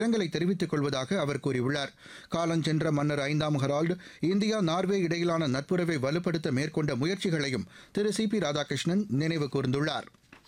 இரங்கலை தெரிவித்துக் கொள்வதாக அவர் கூறியுள்ளார் காலஞ்சென்ற மன்னர் ஐந்தாம் ஹெரால்டு இந்தியா நார்வே இடையிலான நட்புறவை வலுப்படுத்த மேற்கொண்ட முயற்சிகளையும் திரு சி பி ராதாகிருஷ்ணன் நினைவு கூர்ந்துள்ளார்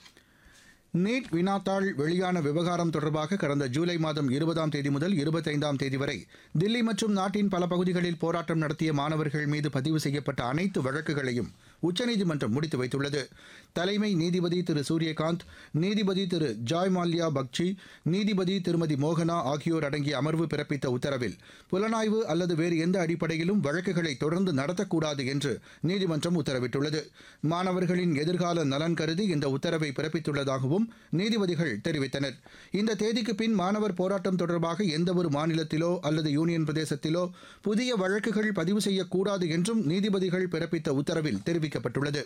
நீட் வினாத்தாள் வெளியான விவகாரம் தொடர்பாக கடந்த ஜூலை மாதம் இருபதாம் தேதி முதல் இருபத்தைந்தாம் தேதி வரை தில்லி மற்றும் நாட்டின் பல பகுதிகளில் போராட்டம் நடத்திய மாணவர்கள் மீது பதிவு செய்யப்பட்ட அனைத்து வழக்குகளையும் உச்சநீதிமன்றம் முடித்து வைத்துள்ளது தலைமை நீதிபதி திரு சூரியகாந்த் நீதிபதி திரு ஜாய் மால்யா பக்சி நீதிபதி திருமதி மோகனா ஆகியோர் அடங்கிய அமர்வு பிறப்பித்த உத்தரவில் புலனாய்வு அல்லது வேறு எந்த அடிப்படையிலும் வழக்குகளை தொடர்ந்து நடத்தக்கூடாது என்று நீதிமன்றம் உத்தரவிட்டுள்ளது மாணவர்களின் எதிர்கால நலன் கருதி இந்த உத்தரவை பிறப்பித்துள்ளதாகவும் நீதிபதிகள் தெரிவித்தனர் இந்த தேதிக்கு பின் மாணவர் போராட்டம் தொடர்பாக எந்தவொரு மாநிலத்திலோ அல்லது யூனியன் பிரதேசத்திலோ புதிய வழக்குகள் பதிவு செய்யக்கூடாது என்றும் நீதிபதிகள் பிறப்பித்த உத்தரவில் தெரிவிக்கப்பட்டுள்ளது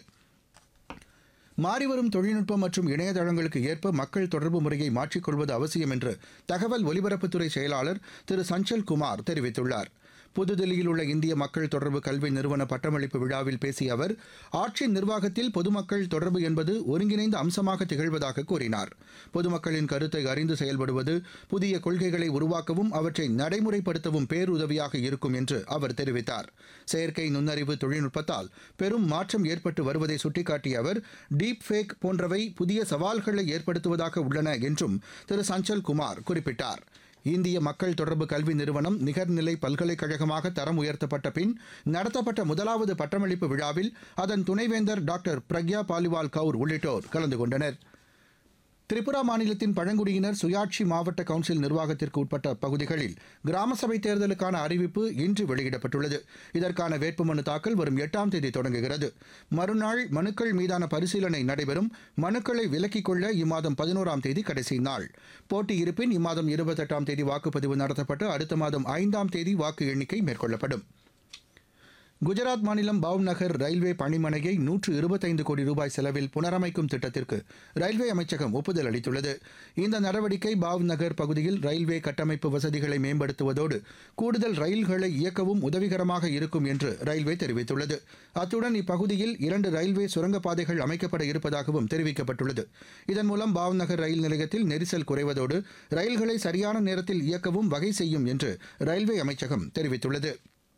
மாறிவரும் தொழில்நுட்பம் மற்றும் இணையதளங்களுக்கு ஏற்ப மக்கள் தொடர்பு முறையை மாற்றிக்கொள்வது அவசியம் என்று தகவல் ஒலிபரப்புத்துறை செயலாளர் திரு சஞ்சல் குமார் தெரிவித்துள்ளார் புதுதில்லியில் உள்ள இந்திய மக்கள் தொடர்பு கல்வி நிறுவன பட்டமளிப்பு விழாவில் பேசிய அவர் ஆட்சி நிர்வாகத்தில் பொதுமக்கள் தொடர்பு என்பது ஒருங்கிணைந்த அம்சமாக திகழ்வதாக கூறினார் பொதுமக்களின் கருத்தை அறிந்து செயல்படுவது புதிய கொள்கைகளை உருவாக்கவும் அவற்றை நடைமுறைப்படுத்தவும் பேருதவியாக இருக்கும் என்று அவர் தெரிவித்தார் செயற்கை நுண்ணறிவு தொழில்நுட்பத்தால் பெரும் மாற்றம் ஏற்பட்டு வருவதை சுட்டிக்காட்டிய அவர் டீப் ஃபேக் போன்றவை புதிய சவால்களை ஏற்படுத்துவதாக உள்ளன என்றும் திரு சஞ்சல் குமார் குறிப்பிட்டார் இந்திய மக்கள் தொடர்பு கல்வி நிறுவனம் நிகர்நிலை பல்கலைக்கழகமாக தரம் உயர்த்தப்பட்ட பின் நடத்தப்பட்ட முதலாவது பட்டமளிப்பு விழாவில் அதன் துணைவேந்தர் டாக்டர் பிரக்யா பாலிவால் கவுர் உள்ளிட்டோர் கலந்து கொண்டனர் திரிபுரா மாநிலத்தின் பழங்குடியினர் சுயாட்சி மாவட்ட கவுன்சில் நிர்வாகத்திற்கு உட்பட்ட பகுதிகளில் கிராம சபை தேர்தலுக்கான அறிவிப்பு இன்று வெளியிடப்பட்டுள்ளது இதற்கான வேட்புமனு தாக்கல் வரும் எட்டாம் தேதி தொடங்குகிறது மறுநாள் மனுக்கள் மீதான பரிசீலனை நடைபெறும் மனுக்களை விலக்கிக் கொள்ள இம்மாதம் பதினோராம் தேதி கடைசி நாள் போட்டி இருப்பின் இம்மாதம் இருபத்தெட்டாம் தேதி வாக்குப்பதிவு நடத்தப்பட்டு அடுத்த மாதம் ஐந்தாம் தேதி வாக்கு எண்ணிக்கை மேற்கொள்ளப்படும் குஜராத் மாநிலம் பாவ்நகர் ரயில்வே பணிமனையை நூற்று இருபத்தைந்து கோடி ரூபாய் செலவில் புனரமைக்கும் திட்டத்திற்கு ரயில்வே அமைச்சகம் ஒப்புதல் அளித்துள்ளது இந்த நடவடிக்கை பாவ்நகர் பகுதியில் ரயில்வே கட்டமைப்பு வசதிகளை மேம்படுத்துவதோடு கூடுதல் ரயில்களை இயக்கவும் உதவிகரமாக இருக்கும் என்று ரயில்வே தெரிவித்துள்ளது அத்துடன் இப்பகுதியில் இரண்டு ரயில்வே சுரங்கப்பாதைகள் அமைக்கப்பட இருப்பதாகவும் தெரிவிக்கப்பட்டுள்ளது இதன் மூலம் பாவ்நகர் ரயில் நிலையத்தில் நெரிசல் குறைவதோடு ரயில்களை சரியான நேரத்தில் இயக்கவும் வகை செய்யும் என்று ரயில்வே அமைச்சகம் தெரிவித்துள்ளது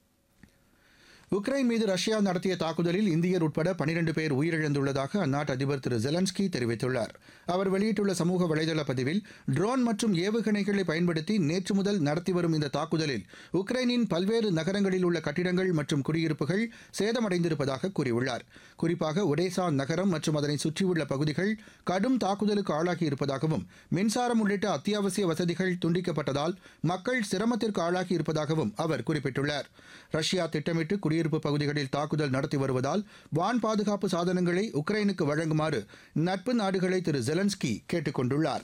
உக்ரைன் மீது ரஷ்யா நடத்திய தாக்குதலில் இந்தியர் உட்பட பனிரெண்டு பேர் உயிரிழந்துள்ளதாக அந்நாட்டு அதிபர் திரு ஜெலன்ஸ்கி தெரிவித்துள்ளார் அவர் வெளியிட்டுள்ள சமூக வலைதள பதிவில் ட்ரோன் மற்றும் ஏவுகணைகளை பயன்படுத்தி நேற்று முதல் நடத்தி வரும் இந்த தாக்குதலில் உக்ரைனின் பல்வேறு நகரங்களில் உள்ள கட்டிடங்கள் மற்றும் குடியிருப்புகள் சேதமடைந்திருப்பதாக கூறியுள்ளார் குறிப்பாக ஒடேசா நகரம் மற்றும் அதனை சுற்றியுள்ள பகுதிகள் கடும் தாக்குதலுக்கு ஆளாகி இருப்பதாகவும் மின்சாரம் உள்ளிட்ட அத்தியாவசிய வசதிகள் துண்டிக்கப்பட்டதால் மக்கள் சிரமத்திற்கு ஆளாகி இருப்பதாகவும் அவர் குறிப்பிட்டுள்ளார் ரஷ்யா திட்டமிட்டு குடியிருப்பு பகுதிகளில் தாக்குதல் நடத்தி வருவதால் வான் பாதுகாப்பு சாதனங்களை உக்ரைனுக்கு வழங்குமாறு நட்பு நாடுகளை திரு ஜெலன்ஸ்கி கேட்டுக் கொண்டுள்ளார்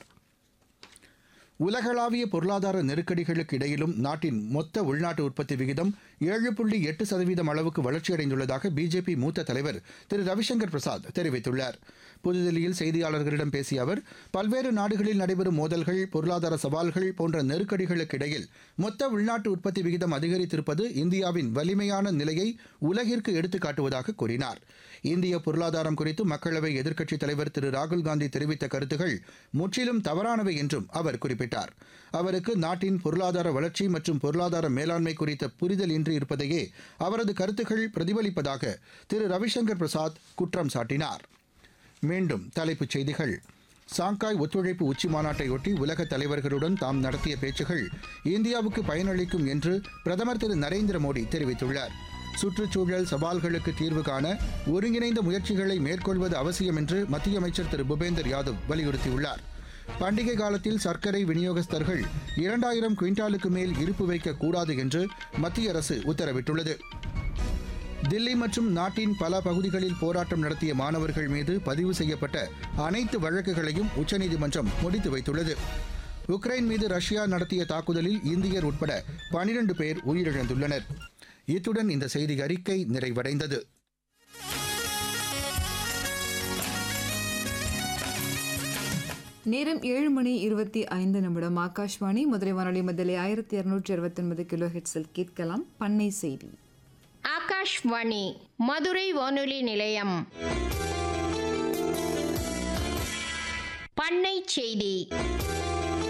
உலகளாவிய பொருளாதார நெருக்கடிகளுக்கு இடையிலும் நாட்டின் மொத்த உள்நாட்டு உற்பத்தி விகிதம் ஏழு புள்ளி எட்டு சதவீதம் அளவுக்கு வளர்ச்சியடைந்துள்ளதாக பிஜேபி மூத்த தலைவர் திரு ரவிசங்கர் பிரசாத் தெரிவித்துள்ளார் புதுதில்லியில் செய்தியாளர்களிடம் பேசிய அவர் பல்வேறு நாடுகளில் நடைபெறும் மோதல்கள் பொருளாதார சவால்கள் போன்ற நெருக்கடிகளுக்கு இடையில் மொத்த உள்நாட்டு உற்பத்தி விகிதம் அதிகரித்திருப்பது இந்தியாவின் வலிமையான நிலையை உலகிற்கு எடுத்துக்காட்டுவதாக கூறினார் இந்திய பொருளாதாரம் குறித்து மக்களவை எதிர்க்கட்சித் தலைவர் திரு ராகுல்காந்தி தெரிவித்த கருத்துகள் முற்றிலும் தவறானவை என்றும் அவர் குறிப்பிட்டார் அவருக்கு நாட்டின் பொருளாதார வளர்ச்சி மற்றும் பொருளாதார மேலாண்மை குறித்த புரிதல் இன்றி இருப்பதையே அவரது கருத்துக்கள் பிரதிபலிப்பதாக திரு ரவிசங்கர் பிரசாத் குற்றம் சாட்டினார் மீண்டும் தலைப்புச் செய்திகள் சாங்காய் ஒத்துழைப்பு உச்சி மாநாட்டையொட்டி உலக தலைவர்களுடன் தாம் நடத்திய பேச்சுகள் இந்தியாவுக்கு பயனளிக்கும் என்று பிரதமர் திரு நரேந்திர மோடி தெரிவித்துள்ளார் சுற்றுச்சூழல் சவால்களுக்கு தீர்வு காண ஒருங்கிணைந்த முயற்சிகளை மேற்கொள்வது அவசியம் என்று மத்திய அமைச்சர் திரு பூபேந்தர் யாதவ் வலியுறுத்தியுள்ளார் பண்டிகை காலத்தில் சர்க்கரை விநியோகஸ்தர்கள் இரண்டாயிரம் குவிண்டாலுக்கு மேல் இருப்பு வைக்கக்கூடாது என்று மத்திய அரசு உத்தரவிட்டுள்ளது தில்லி மற்றும் நாட்டின் பல பகுதிகளில் போராட்டம் நடத்திய மாணவர்கள் மீது பதிவு செய்யப்பட்ட அனைத்து வழக்குகளையும் உச்சநீதிமன்றம் முடித்து வைத்துள்ளது உக்ரைன் மீது ரஷ்யா நடத்திய தாக்குதலில் இந்தியர் உட்பட பனிரண்டு பேர் உயிரிழந்துள்ளனர் இத்துடன் இந்த செய்தி அறிக்கை நிறைவடைந்தது நேரம் ஏழு மணி இருபத்தி ஐந்து நிமிடம் ஆகாஷ்வாணி மதுரை வானொலி மதிலை ஆயிரத்தி இருநூற்றி இருபத்தி ஒன்பது கிலோ ஹெட்ஸில் கேட்கலாம் பண்ணை செய்தி ஆகாஷ்வாணி மதுரை வானொலி நிலையம் பண்ணை செய்தி